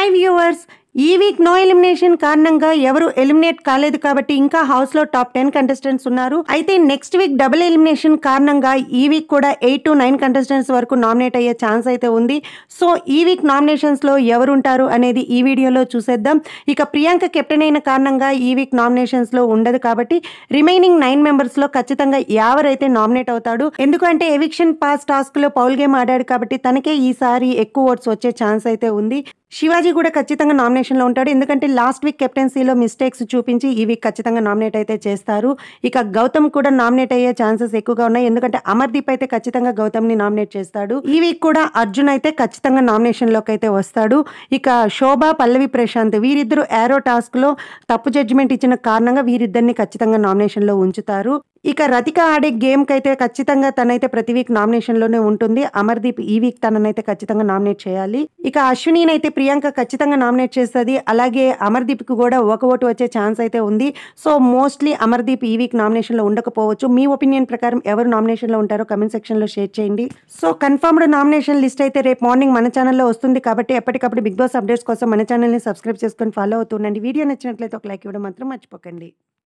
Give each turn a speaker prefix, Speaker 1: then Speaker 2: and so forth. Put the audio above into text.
Speaker 1: hi viewers ఈ week no elimination కారణంగా ఎవరు ఎలిమినేట్ కాలేదు కాబట్టి ఇంకా హౌస్ లో టాప్ టెన్ కంటెస్టెంట్స్ ఉన్నారు అయితే నెక్స్ట్ వీక్ డబుల్ ఎలిమినేషన్ కారణంగా ఈ వీక్ కూడా ఎయిట్ టు నైన్ కంటెస్టెంట్స్ వరకు నామినేట్ అయ్యే ఛాన్స్ అయితే ఉంది సో ఈ వీక్ నామినేషన్స్ లో ఎవరు ఉంటారు అనేది ఈ వీడియోలో చూసేద్దాం ఇక ప్రియాంక కెప్టెన్ అయిన కారణంగా ఈ వీక్ నామినేషన్స్ లో ఉండదు కాబట్టి రిమైనింగ్ నైన్ మెంబర్స్ లో ఖచ్చితంగా ఎవరైతే నామినేట్ అవుతాడు ఎందుకంటే ఎవిక్షన్ పాస్ టాస్క్ లో పౌల్ గేమ్ ఆడాడు కాబట్టి తనకే ఈసారి ఎక్కువ ఓట్స్ వచ్చే ఛాన్స్ అయితే ఉంది శివాజీ కూడా ఖచ్చితంగా నామినేషన్లో ఉంటాడు ఎందుకంటే లాస్ట్ వీక్ కెప్టెన్సీలో మిస్టేక్స్ చూపించి ఈ వీక్ ఖచ్చితంగా నామినేట్ అయితే చేస్తారు ఇక గౌతమ్ కూడా నామినేట్ అయ్యే ఛాన్సెస్ ఎక్కువగా ఉన్నాయి ఎందుకంటే అమర్దీప్ అయితే ఖచ్చితంగా గౌతమ్ని నామినేట్ చేస్తాడు ఈ వీక్ కూడా అర్జున్ అయితే ఖచ్చితంగా నామినేషన్లోకి అయితే వస్తాడు ఇక శోభ పల్లవి ప్రశాంత్ వీరిద్దరు ఏరో టాస్క్లో తప్పు జడ్జిమెంట్ ఇచ్చిన కారణంగా వీరిద్దరిని ఖచ్చితంగా నామినేషన్లో ఉంచుతారు ఇక రతిక ఆడే గేమ్కి అయితే ఖచ్చితంగా తనైతే ప్రతి వీక్ నామినేషన్లోనే ఉంటుంది అమర్దీప్ ఈ వీక్ తననైతే ఖచ్చితంగా నామినేట్ చేయాలి ఇక అశ్విని అయితే ప్రియాంక ఖచ్చితంగా నామినేట్ చేస్తుంది అలాగే అమర్దీప్కి కూడా ఒక ఓటు వచ్చే ఛాన్స్ అయితే ఉంది సో మోస్ట్లీ అమర్దీప్ ఈ వీక్ నామినేషన్లో ఉండకపోవచ్చు మీ ఒపీనియన్ ప్రకారం ఎవరు నామినేషన్లో ఉంటారో కమెంట్ సెక్షన్లో షేర్ చేయండి సో కన్ఫర్మ్డ్ నామినేషన్ లిస్ట్ అయితే రేపు మార్నింగ్ మన ఛానల్లో వస్తుంది కాబట్టి ఎప్పటికప్పుడు బిగ్ బాస్ అప్డేట్స్ కోసం మన ఛానల్ని సబ్స్క్రైబ్ చేసుకొని ఫాలో అవుతుండండి వీడియో నచ్చినట్లయితే ఒక లైక్ ఇవ్వడం మాత్రం మర్చిపోకండి